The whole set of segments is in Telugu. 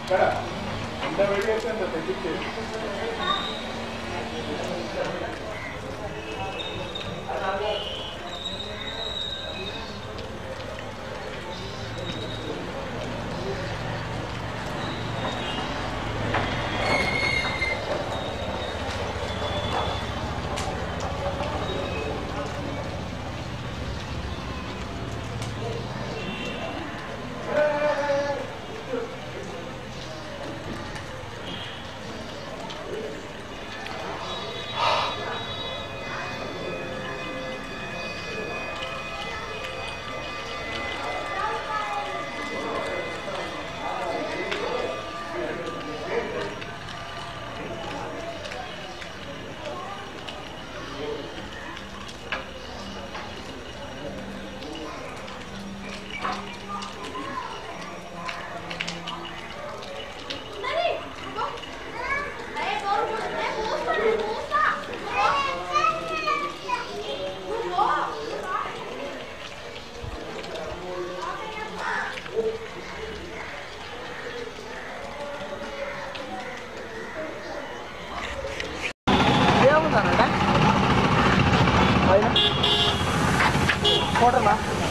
ఏముందనంటే పైన ఫోటోనా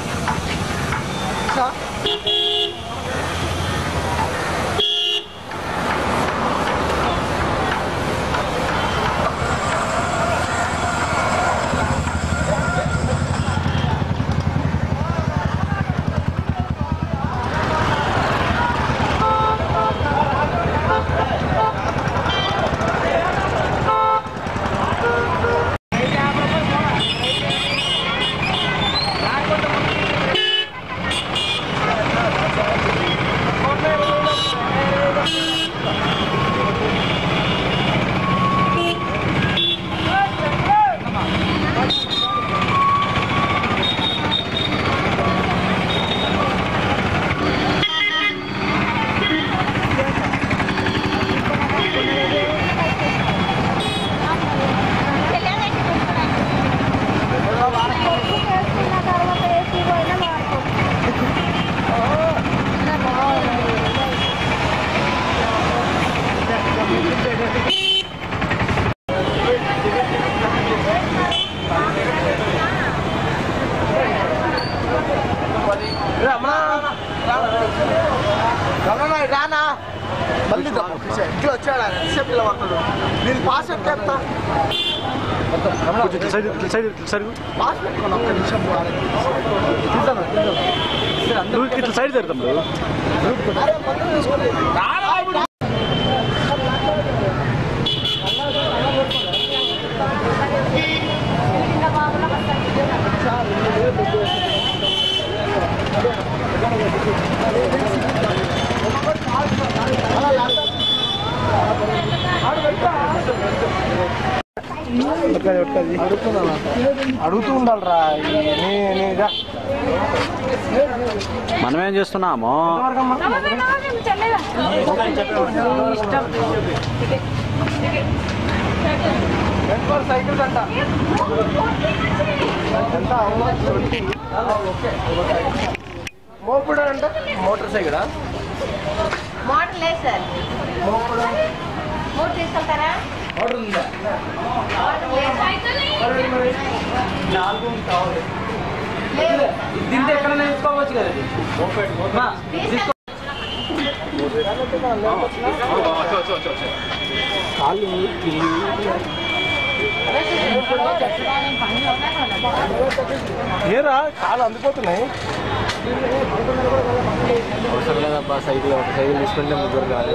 సార్ రమణ రానా మళ్ళీ ఇట్లా వచ్చాడా ఎంతసేపు ఇలా పడతాడు నేను పాస్ ఎట్లా చెప్తా కొంచెం సైడ్ సైడ్ సైడ్ పాస్ పెట్టుకోండి ఒక్క నిమిషం తీద్దాం నువ్వు ఇట్లా సైడ్ జరుగుతాం అరే మందులు తీసుకోండి అడుగుతూ ఉండాలిరా నేనేగా మనం ఏం చేస్తున్నాము సైకిల్స్ అంట ఎంత ట్వంటీ ఓకే మోపుడు అంటే మోటార్ సైకిల్ మోటార్ లేదు సార్ మోపుడు మూడు తీసుకెళ్తారా మోటార్ ఉందా లేదు. నాలుగు కావాలి లేదు. దీంతో ఎక్కడ నేర్చుకోవచ్చు కదా కాళ్ళు ఏరా కాళ్ళు అందుకోతున్నాయి అవసరం లేదబ్బా సైకిల్ ఒక సైకిల్ తీసుకుంటే ముగ్గురు కాదు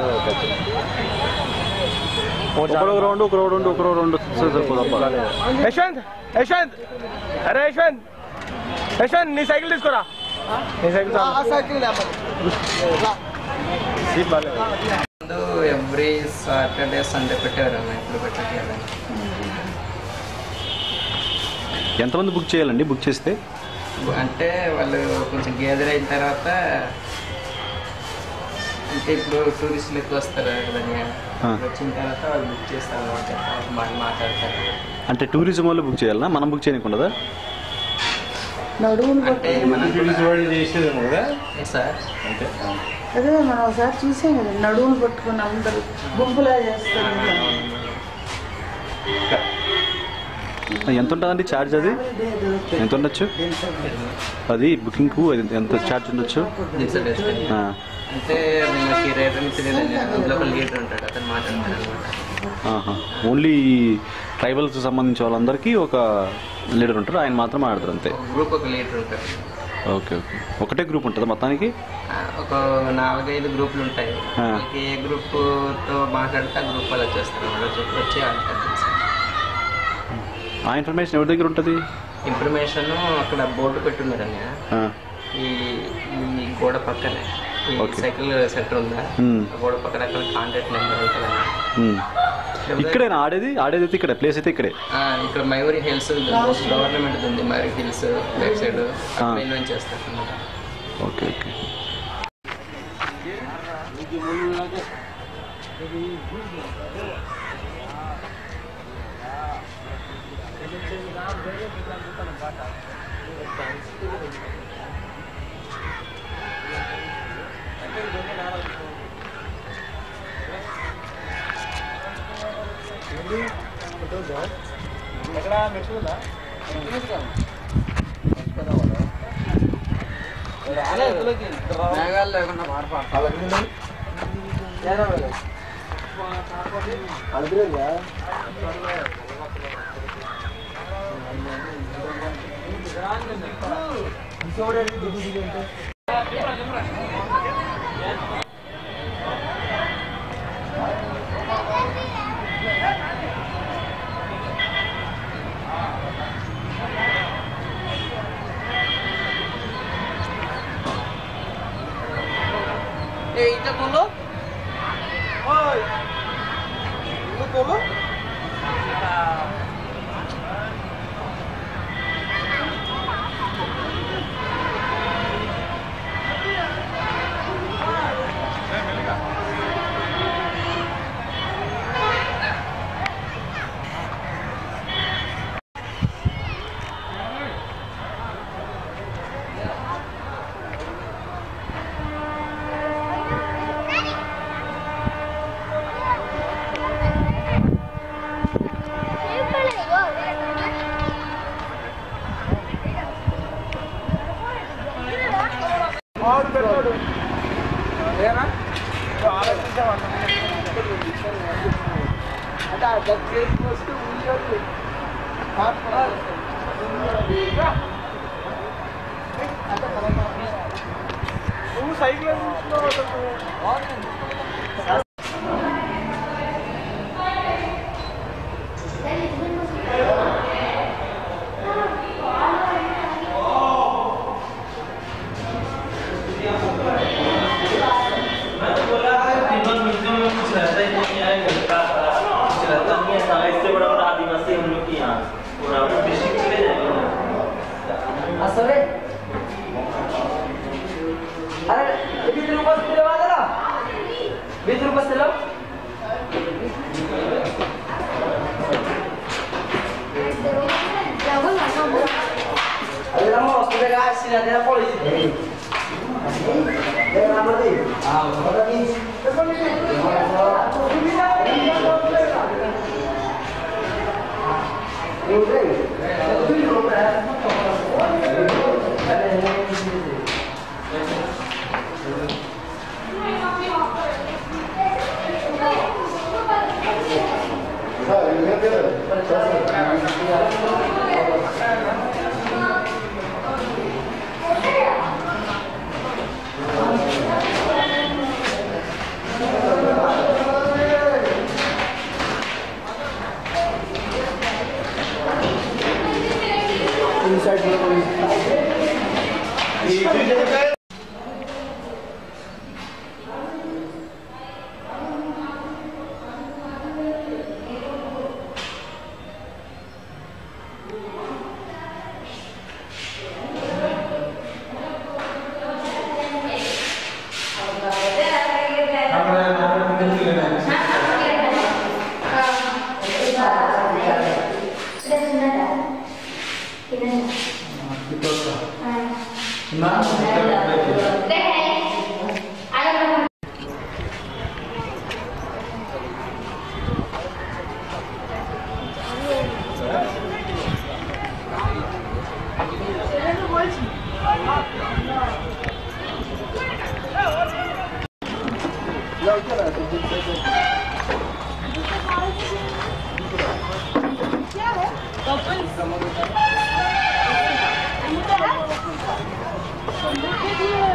ఒక రౌండ్ ఒక రౌండ్ ఒక రౌండ్ సరిపోదప్ప యశ్వంత్ యశ్వంత్ అరే యశ్వంత్ యశ్వంత్ నీ సైకిల్ తీసుకురా నీ సైకిల్ సైకిల్ ముందు ఎవ్రీ సాటర్డే సండే పెట్టేవారు ఇప్పుడు పెట్టట్లేదు ఎంతమంది బుక్ చేయాలండి బుక్ చేస్తే అంటే వాళ్ళు కొంచెం గేదర్ అయిన తర్వాత అంటే ఇప్పుడు టూరిస్టులు ఎక్కువ వస్తారు కదండి ఆ. వచ్చిన తర్వాత వాళ్ళు బుక్ చేస్తారు అన్నమాట. వాళ్ళు మాట్లాడతారు అంటే టూరిజం వాళ్ళు బుక్ చేయాలన్నా మనం బుక్ చేయకుండా అంటే మనం చేసేదేమో కదా ఏ సార్ అంతే అదే మనం ఒకసారి చూసాం కదా నడువులు పట్టుకుని అందరూ గుంపులా చేస్తారు కదా. ఎంత ఉంటుందండి ఛార్జ్ అది ఎంత ఉండొచ్చు అది బుకింగ్కు అది ఎంత ఛార్జ్ ఉండొచ్చు ఆ, అంటే మనకి రేట్ అని తెలియదండి అందులో ఒక లీడర్ ఉంటాడు అతను మాట్లాడతాడు అనమాట ఆహా. ఓన్లీ ట్రైబల్స్ సంబంధించిన వాళ్ళందరికీ ఒక లీడర్ ఉంటారు ఆయన మాత్రం ఆడతారు అంతే ఒక గ్రూప్ ఒక లీడర్ ఉంటాడు ఓకే ఓకే ఒకటే గ్రూప్ ఉంటుందా మొత్తానికి ఆ, ఒక నాలుగైదు గ్రూపులు ఉంటాయి ఆ. వాళ్ళకి ఏ గ్రూప్తో మాట్లాడితే ఆ గ్రూప్ వాళ్ళు వచ్చేస్తారు వాళ్ళు వచ్చి వచ్చి ఆడతారు ఆ ఇన్ఫర్మేషన్ ఎవరి దగ్గర ఉంటుంది ఇన్ఫర్మేషన్ అక్కడ బోర్డు పెట్టున్నారండి ఆ, ఈ ఈ గోడ పక్కనే ఈ Okay. సైకిల్ సెంటర్ ఉందా Hmm. ఆ గోడ పక్కన అక్కడ కాంటాక్ట్ నెంబర్ ఉంటుందండి ఉమ్. ఇక్కడేనా ఆడేది ఆడేది అయితే ఇక్కడే ప్లేస్ అయితే ఇక్కడే ఆ, ఇక్కడ మయూరి హిల్స్ గవర్నమెంట్ ఉంది మయూరి హిల్స్ బ్యాక్ సైడ్ అక్కడ ఇన్వెంట్ చేస్తారు అన్నమాట ఓకే ఓకే ఎక్కడ మెట్లు ఉందా మామిడి పెట్టాడు ఏనా ఆలోచించామన్నా అంటే ఆ దగ్గర వస్తే ఉయ్యాలి నువ్వు cycle Thank Look at here.